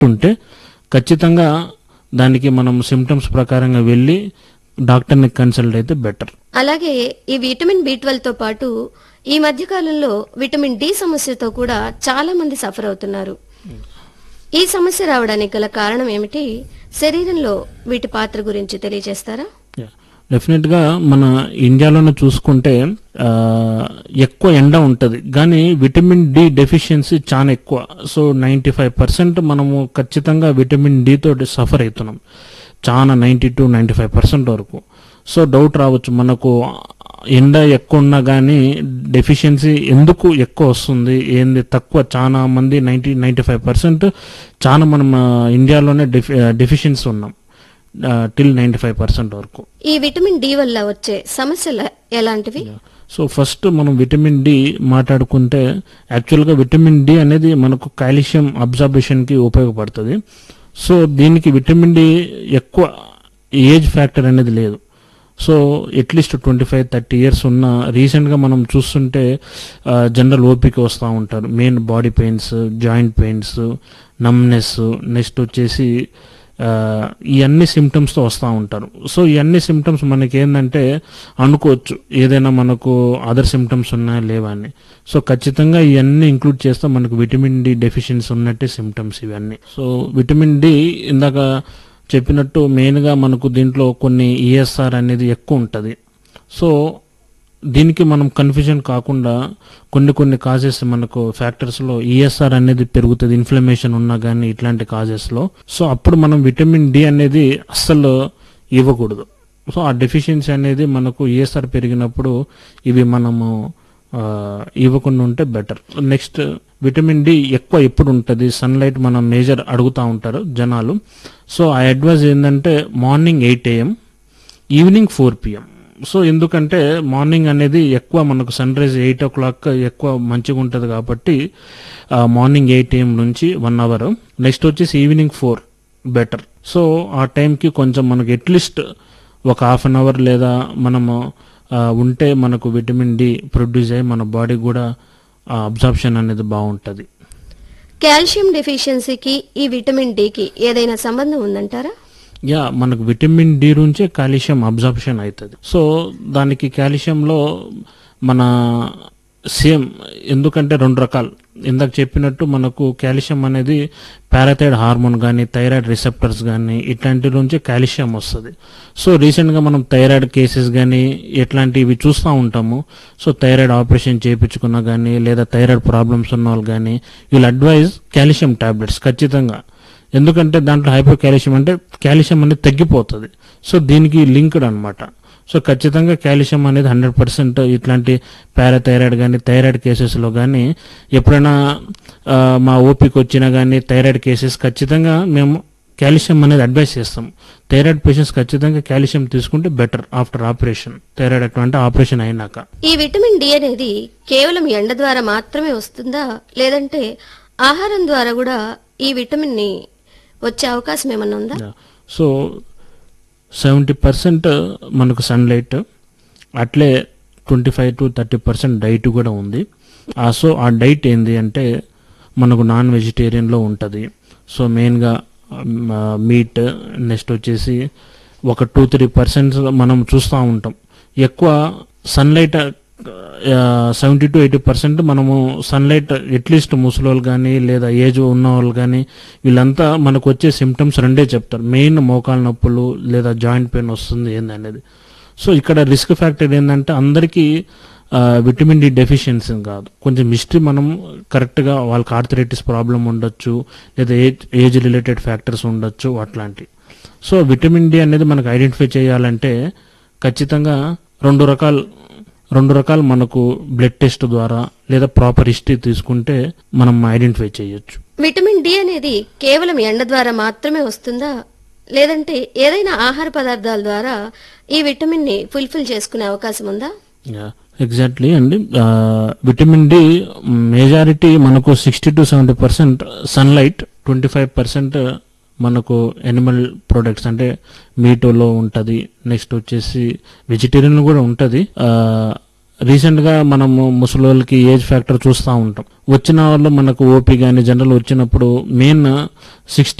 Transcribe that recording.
ఉంటే ఖచ్చితంగా దానికి మనం సిమ్టమ్స్ ప్రకారంగా వెళ్ళి డాక్టర్ని కన్సల్ట్ అయితే బెటర్ అలాగే ఈ విటమిన్ బి తో పాటు ఈ మధ్య కాలంలో విటమిన్ డి సమస్యతో కూడా చాలా మంది సఫర్ అవుతున్నారు ఈ సమస్య రావడానికి గల కారణం ఏమిటి శరీరంలో వీటి పాత్ర గురించి తెలియజేస్తారా డెఫినెట్గా మన ఇండియాలోనే చూసుకుంటే ఆ, ఎక్కువ ఎండ ఉంటుంది కానీ విటమిన్ డి డెఫిషియన్సీ చాలా ఎక్కువ సో నైంటీ ఫైవ్ పర్సెంట్ మనము ఖచ్చితంగా విటమిన్ డి తోటి సఫర్ అవుతున్నాం చాలా ninety to ninety five percent వరకు సో డౌట్ రావచ్చు మనకు ఎండ ఎక్కువ ఉన్నా కానీ డెఫిషియన్సీ ఎందుకు ఎక్కువ వస్తుంది ఏంది తక్కువ చాలా మంది నైంటీ నైంటీ ఫైవ్ పర్సెంట్ చాలా మనం ఆ, ఇండియాలోనే డెఫి డెఫిషియన్సీ ఉన్నాం టిల్ నైంటీ ఫైవ్ పర్సెంట్ వరకు ఈ విటమిన్ డి వల్ల వచ్చే సమస్యలు ఎలాంటివి సో ఫస్ట్ మనం విటమిన్ డి మాట్లాడుకుంటే యాక్చువల్గా విటమిన్ డి అనేది మనకు కాల్షియం అబ్జర్బేషన్కి ఉపయోగపడుతుంది సో దీనికి విటమిన్ డి ఎక్కువ ఏజ్ ఫ్యాక్టర్ అనేది లేదు so at least twenty five thirty years ఉన్న రీసెంట్గా మనం చూస్తుంటే జనరల్ ఓపిక వస్తూ ఉంటారు main body pains joint pains numbness next వచ్చేసి ఆ, ఈ అన్ని సిమ్టమ్స్తో వస్తూ ఉంటారు సో ఈ అన్ని సిమ్టమ్స్ మనకి ఏంటంటే అనుకోవచ్చు ఏదైనా మనకు అదర్ సిమ్టమ్స్ ఉన్నాయా లేవా అని సో ఖచ్చితంగా ఇవన్నీ ఇంక్లూడ్ చేస్తే మనకు విటమిన్ డి డెఫిషియన్సీ ఉన్నట్టే సిమ్టమ్స్ ఇవన్నీ సో విటమిన్ డి ఇందాక చెప్పినట్టు మెయిన్గా మనకు దీంట్లో కొన్ని ఈఎస్ఆర్ అనేది ఎక్కువ ఉంటుంది సో దీనికి మనం కన్ఫ్యూజన్ కాకుండా కొన్ని కొన్ని కాజెస్ మనకు ఫ్యాక్టర్స్లో ఈఎస్ఆర్ అనేది పెరుగుతుంది ఇన్ఫ్లమేషన్ ఉన్నా కానీ ఇట్లాంటి కాజెస్లో సో అప్పుడు మనం విటమిన్ డి అనేది అస్సలు ఇవ్వకూడదు సో ఆ డెఫిషియన్సీ అనేది మనకు ఈఎస్ఆర్ పెరిగినప్పుడు ఇవి మనము ఆ, ఇవ్వకుండా ఉంటే బెటర్ నెక్స్ట్ విటమిన్ డి ఎక్కువ ఎప్పుడు ఉంటుంది సన్లైట్ మనం మేజర్ అడుగుతూ ఉంటారు జనాలు సో ఆ అడ్వైజ్ ఏంటంటే morning eight AM evening four PM so ఎందుకంటే మార్నింగ్ అనేది ఎక్కువ మనకు sunrise eight o'clock ఎక్కువ మంచిగా ఉంటుంది కాబట్టి ఆ, మార్నింగ్ ఎయిట్ ఏఎం నుంచి వన్ అవర్ నెక్స్ట్ వచ్చేసి ఈవినింగ్ ఫోర్ బెటర్ సో ఆ టైంకి కొంచెం మనకు అట్లీస్ట్ ఒక హాఫ్ అన్ అవర్ లేదా మనము ఆ, ఉంటే మనకు విటమిన్ డి ప్రొడ్యూస్ అయ్యి మన బాడీ కూడా అబ్జార్ప్షన్ అనేది బాగుంటుంది కాల్షియం డెఫిషియన్సీకి ఈ విటమిన్ డికి ఏదైనా సంబంధం ఉందంటారా యా మనకు విటమిన్ డి నుంచే కాల్షియం అబ్జార్ప్షన్ అవుతుంది సో దానికి కాల్షియంలో మన సేమ్ ఎందుకంటే రెండు రకాలు ఇందాక చెప్పినట్టు మనకు కాల్షియం అనేది పారాథైడ్ హార్మోన్ కానీ థైరాయిడ్ రిసెప్టర్స్ కానీ ఇట్లాంటి నుంచి కాల్షియం వస్తుంది సో రీసెంట్గా మనం థైరాయిడ్ కేసెస్ కానీ ఇట్లాంటివి చూస్తూ ఉంటాము సో థైరాయిడ్ ఆపరేషన్ చేయించుకున్నా కానీ లేదా థైరాయిడ్ ప్రాబ్లమ్స్ ఉన్న వాళ్ళు కానీ వీళ్ళు అడ్వైజ్ కాల్షియం టాబ్లెట్స్ ఖచ్చితంగా ఎందుకంటే దాంట్లో హైపో కాల్షియం అంటే కాల్షియం అనేది తగ్గిపోతుంది సో దీనికి లింక్డ్ అన్నమాట సో ఖచ్చితంగా కాల్షియం అనేది హండ్రెడ్ పర్సెంట్ ఇట్లాంటి పారాథైరాయిడ్ కానీ థైరాయిడ్ కేసెస్లో కానీ ఎప్పుడైనా ఆ, మా ఓపిక వచ్చినా కానీ థైరాయిడ్ కేసెస్ ఖచ్చితంగా మేము కాల్షియం అనేది అడ్వైస్ చేస్తాం థైరాయిడ్ పేషెంట్స్ ఖచ్చితంగా కాల్షియం తీసుకుంటే బెటర్ ఆఫ్టర్ ఆపరేషన్ థైరాయిడ్ అటువంటి ఆపరేషన్ అయినాక ఈ విటమిన్ డి అనేది కేవలం ఎండ ద్వారా మాత్రమే వస్తుందా లేదంటే ఆహారం ద్వారా కూడా ఈ విటమిన్ ని వచ్చే అవకాశం ఏమన్నా ఉందా సో సెవెంటీ పర్సెంట్ మనకు సన్లైట్ అట్లే twenty five to thirty percent diet కూడా ఉంది ఆ సో ఆ డైట్ ఏంది అంటే మనకు నాన్ వెజిటేరియన్లో ఉంటుంది సో మెయిన్గా మీట్ నెక్స్ట్ వచ్చేసి ఒక టూ త్రీ పర్సెంట్ మనం చూస్తూ ఉంటాం ఎక్కువ sunlight seventy to eighty percent మనము సన్లైట్ అట్లీస్ట్ ముసలోళ్ళు కానీ లేదా ఏజ్ ఉన్న వాళ్ళు కానీ వీళ్ళంతా మనకు వచ్చే సిమ్టమ్స్ రెండే చెప్తారు మెయిన్ మోకాలు నొప్పులు లేదా జాయింట్ పెయిన్ వస్తుంది ఏందనేది సో ఇక్కడ రిస్క్ ఫ్యాక్టర్ ఏంటంటే అందరికీ ఆ, విటమిన్ డి డెఫిషియన్సీ కాదు కొంచెం హిస్టరీ మనం కరెక్ట్గా వాళ్ళకి ఆర్థరైటిస్ ప్రాబ్లం ఉండొచ్చు లేదా ఏజ్ ఏజ్ రిలేటెడ్ ఫ్యాక్టర్స్ ఉండొచ్చు అట్లాంటి సో విటమిన్ డి అనేది మనకు ఐడెంటిఫై చేయాలంటే ఖచ్చితంగా రెండు రకాలు రెండు రకాలు మనకు బ్లడ్ టెస్ట్ ద్వారా లేదా ప్రాపర్ హిస్టరీ తీసుకుంటే మనం ఐడెంటిఫై చేయొచ్చు విటమిన్ డి అనేది కేవలం ఎండ ద్వారా మాత్రమే వస్తుందా లేదంటే ఏదైనా ఆహార పదార్థాల ద్వారా ఈ విటమిన్ ని ఫుల్ఫిల్ చేసుకునే అవకాశం ఉందా ఎగ్జాక్ట్లీ అండి విటమిన్ డి మెజారిటీ మనకు sixty to seventy percent sunlight twenty five percent మనకు ఎనిమల్ ప్రొడక్ట్స్ అంటే మీటోలో ఉంటుంది నెక్స్ట్ వచ్చేసి వెజిటేరియన్ కూడా ఉంటుంది రీసెంట్ గా మనము ముసలోళ్ళకి ఏజ్ ఫ్యాక్టర్ చూస్తూ ఉంటాం వచ్చిన వాళ్ళు మనకు ఓపీ కానీ జనరల్ వచ్చినప్పుడు మెయిన్ సిక్స్టీ